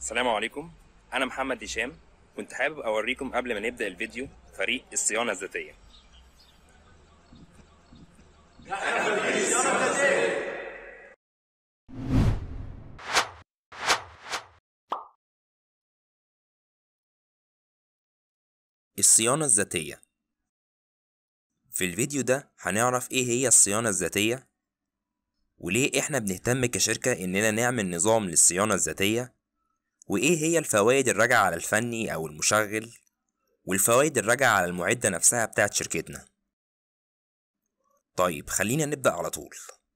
السلام عليكم أنا محمد هشام كنت حابب أوريكم قبل ما نبدأ الفيديو فريق الصيانة الذاتية الصيانة الذاتية في الفيديو ده هنعرف ايه هي الصيانة الذاتية وليه احنا بنهتم كشركة اننا نعمل نظام للصيانة الذاتية وايه هي الفوائد الراجعة على الفني او المشغل والفوائد الراجعة على المعدة نفسها بتاعت شركتنا طيب خلينا نبدأ على طول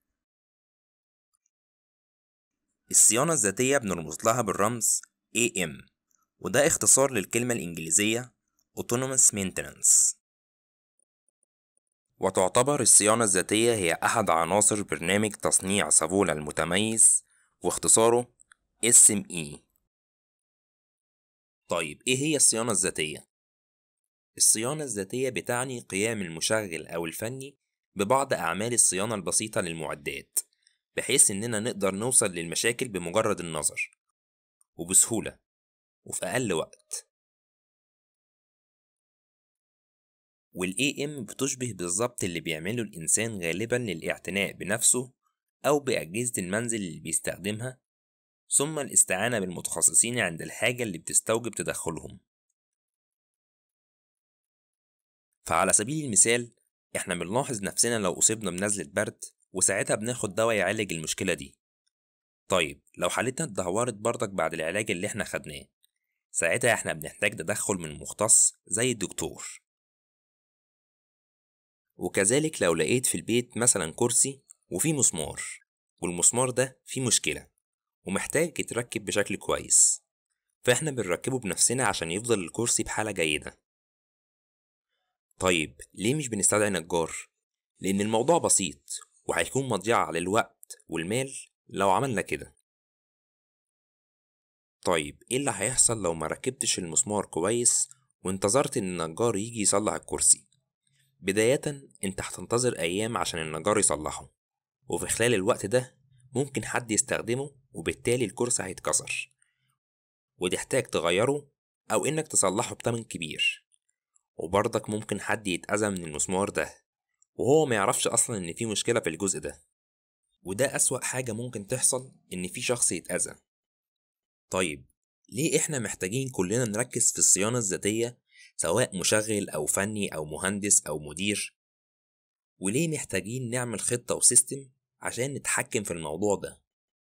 الصيانة الذاتية بنرمز لها بالرمز AM وده اختصار للكلمة الإنجليزية Autonomous Maintenance وتعتبر الصيانة الذاتية هي أحد عناصر برنامج تصنيع صابونة المتميز واختصاره SME طيب إيه هي الصيانة الذاتية؟ الصيانة الذاتية بتعني قيام المشغل أو الفني ببعض أعمال الصيانة البسيطة للمعدات بحيث إننا نقدر نوصل للمشاكل بمجرد النظر وبسهولة وفي أقل وقت وال AM بتشبه بالظبط اللي بيعمله الإنسان غالبا للاعتناء بنفسه أو بأجهزة المنزل اللي بيستخدمها ثم الاستعانة بالمتخصصين عند الحاجة اللي بتستوجب تدخلهم فعلى سبيل المثال احنا بنلاحظ نفسنا لو أصبنا بنزلة برد وساعتها بناخد دواء يعالج المشكلة دي طيب لو حالتنا اتدهورت برضك بعد العلاج اللي احنا خدناه ساعتها احنا بنحتاج تدخل من مختص زي الدكتور وكذلك لو لقيت في البيت مثلا كرسي وفيه مسمار والمسمار ده فيه مشكلة ومحتاج يتركب بشكل كويس فاحنا بنركبه بنفسنا عشان يفضل الكرسي بحالة جيدة طيب ليه مش بنستدعي نجار؟ لأن الموضوع بسيط وهيكون مضيعة للوقت والمال لو عملنا كده طيب ايه اللي هيحصل لو ما ركبتش المسمار كويس وانتظرت ان النجار يجي يصلح الكرسي بداية انت هتنتظر ايام عشان النجار يصلحه وفي خلال الوقت ده ممكن حد يستخدمه وبالتالي الكرسي هيتكسر وتحتاج تغيره او انك تصلحه بتمن كبير وبرضك ممكن حد يتأذى من المسمار ده وهو ما يعرفش اصلا ان في مشكلة في الجزء ده وده أسوأ حاجة ممكن تحصل إن في شخص يتأذى طيب ليه إحنا محتاجين كلنا نركز في الصيانة الذاتية سواء مشغل أو فني أو مهندس أو مدير وليه محتاجين نعمل خطة وسيستم عشان نتحكم في الموضوع ده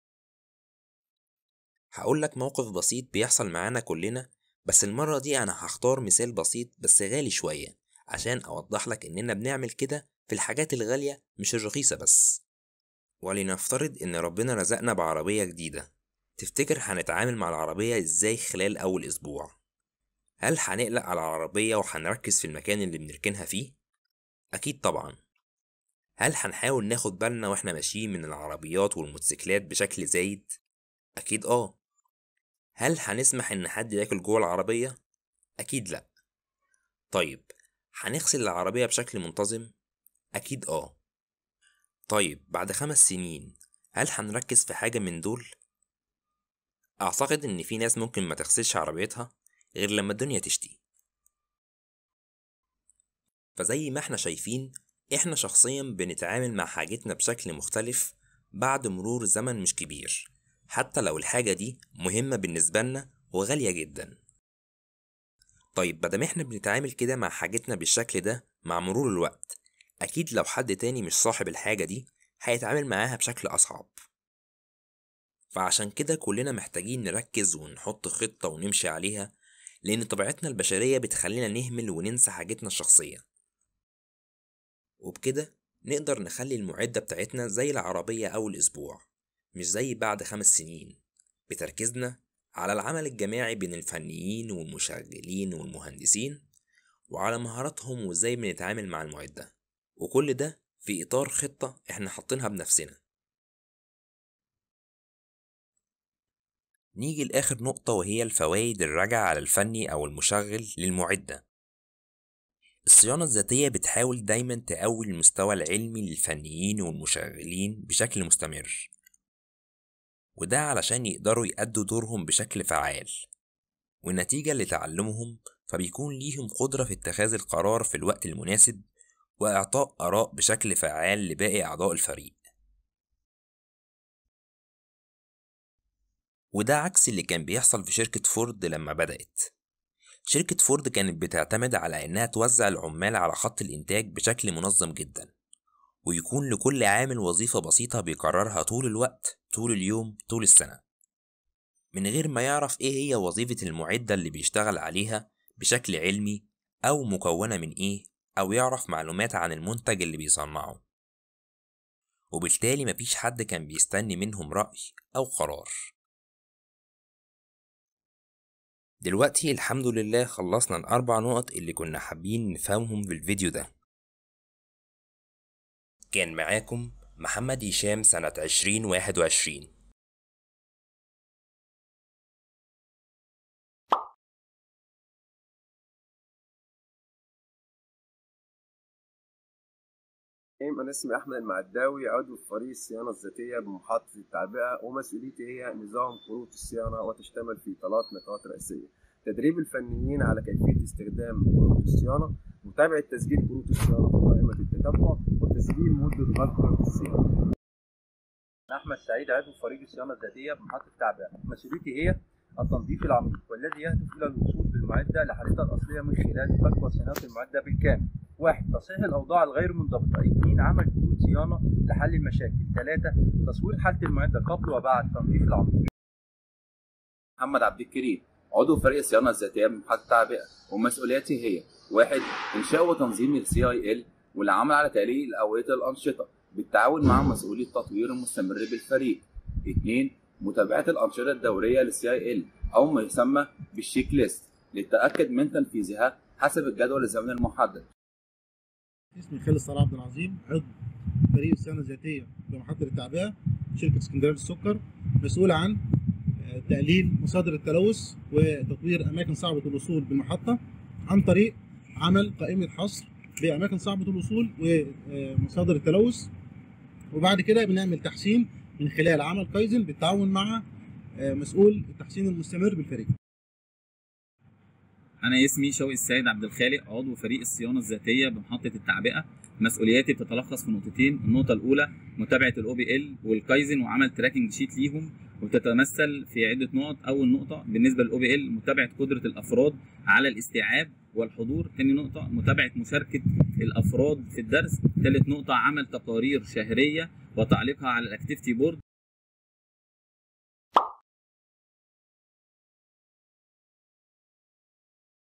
هقولك موقف بسيط بيحصل معانا كلنا بس المرة دي أنا هختار مثال بسيط بس غالي شوية عشان أوضح لك إننا بنعمل كده في الحاجات الغالية مش الرخيصة بس ولنفترض إن ربنا رزقنا بعربية جديدة تفتكر هنتعامل مع العربية إزاي خلال أول أسبوع؟ هل هنقلق على العربية وهنركز في المكان اللي بنركنها فيه؟ أكيد طبعا هل هنحاول ناخد بالنا واحنا ماشيين من العربيات والموتوسيكلات بشكل زايد؟ أكيد آه هل هنسمح إن حد ياكل جوه العربية؟ أكيد لأ طيب هنغسل العربية بشكل منتظم؟ أكيد آه طيب بعد خمس سنين هل هنركز في حاجة من دول؟ أعتقد إن في ناس ممكن ما تغسلش عربيتها غير لما الدنيا تشتي فزي ما احنا شايفين احنا شخصيا بنتعامل مع حاجتنا بشكل مختلف بعد مرور زمن مش كبير حتى لو الحاجة دي مهمة بالنسبة لنا وغالية جدا طيب مادام احنا بنتعامل كده مع حاجتنا بالشكل ده مع مرور الوقت أكيد لو حد تاني مش صاحب الحاجة دي هيتعامل معاها بشكل أصعب فعشان كده كلنا محتاجين نركز ونحط خطة ونمشي عليها لأن طبيعتنا البشرية بتخلينا نهمل وننسى حاجتنا الشخصية وبكده نقدر نخلي المعدة بتاعتنا زي العربية أول أسبوع مش زي بعد خمس سنين بتركيزنا على العمل الجماعي بين الفنيين والمشغلين والمهندسين وعلى مهاراتهم وازاي بنتعامل مع المعدة وكل ده في إطار خطة إحنا حاطينها بنفسنا نيجي لآخر نقطة وهي الفوائد الراجعة على الفني أو المشغل للمعدة الصيانة الذاتية بتحاول دايما تقوي المستوى العلمي للفنيين والمشغلين بشكل مستمر وده علشان يقدروا يأدوا دورهم بشكل فعال ونتيجة لتعلمهم فبيكون ليهم قدرة في اتخاذ القرار في الوقت المناسب وإعطاء آراء بشكل فعال لباقي أعضاء الفريق وده عكس اللي كان بيحصل في شركة فورد لما بدأت شركة فورد كانت بتعتمد على إنها توزع العمال على خط الإنتاج بشكل منظم جدا ويكون لكل عامل وظيفة بسيطة بيكررها طول الوقت طول اليوم طول السنة من غير ما يعرف إيه هي وظيفة المعدة اللي بيشتغل عليها بشكل علمي أو مكونة من إيه أو يعرف معلومات عن المنتج اللي بيصنعه وبالتالي مفيش حد كان بيستني منهم رأي أو قرار دلوقتي الحمد لله خلصنا الأربع نقط اللي كنا حابين نفهمهم في الفيديو ده كان معاكم محمد هشام سنة عشرين واحد وعشرين أنا اسمي أحمد المعداوي عضو في فريق الصيانة الذاتية بمحطة التعبئة ومسؤوليتي هي نظام كروت الصيانة وتشتمل في ثلاث نقاط رئيسية تدريب الفنيين على كيفية استخدام كروت الصيانة متابعة تسجيل كروت الصيانة في قائمة التتبع وتسجيل مدة غلق كروت الصيانة أحمد سعيد عضو فريق الصيانة الذاتية بمحطة التعبئة مسؤوليتي هي التنظيف العميق والذي يهدف إلى الوصول بالمعدة لحالتها الأصلية من خلال فك وصيانة المعدة بالكامل واحد تصحيح الأوضاع الغير منضبطة اثنين عمل كروت صيانة لحل المشاكل ثلاثة تصوير حالة المعدة قبل وبعد تنظيف العميق محمد عبد الكريم عضو فريق الصيانة الذاتية بمحطة التعبئة ومسؤولياتي هي واحد إنشاء وتنظيم السي اي ال والعمل على تقليل أوقية الأنشطة بالتعاون مع مسؤولي التطوير المستمر بالفريق اثنين متابعة الأنشطة الدورية للسي اي ال أو ما يسمى بالشيك ليست للتأكد من تنفيذها حسب الجدول الزمني المحدد اسمي خالد صلاح عبد العظيم عضو فريق الصيانه الذاتيه بمحطه التعبئه شركه اسكندريه للسكر مسؤول عن تقليل مصادر التلوث وتطوير اماكن صعبه الوصول بالمحطه عن طريق عمل قائمه حصر باماكن صعبه الوصول ومصادر التلوث وبعد كده بنعمل تحسين من خلال عمل كايزن بالتعاون مع مسؤول التحسين المستمر بالفريق أنا اسمي شوقي السيد عبد الخالق عضو فريق الصيانة الذاتية بمحطة التعبئة مسؤولياتي بتتلخص في نقطتين النقطة الأولى متابعة الأو بي إل والكايزن وعمل تراكنج شيت ليهم وتتمثل في عدة نقط أول نقطة بالنسبة للأو بي إل متابعة قدرة الأفراد على الاستيعاب والحضور ثاني نقطة متابعة مشاركة الأفراد في الدرس ثالث نقطة عمل تقارير شهرية وتعليقها على الأكتيفيتي بورد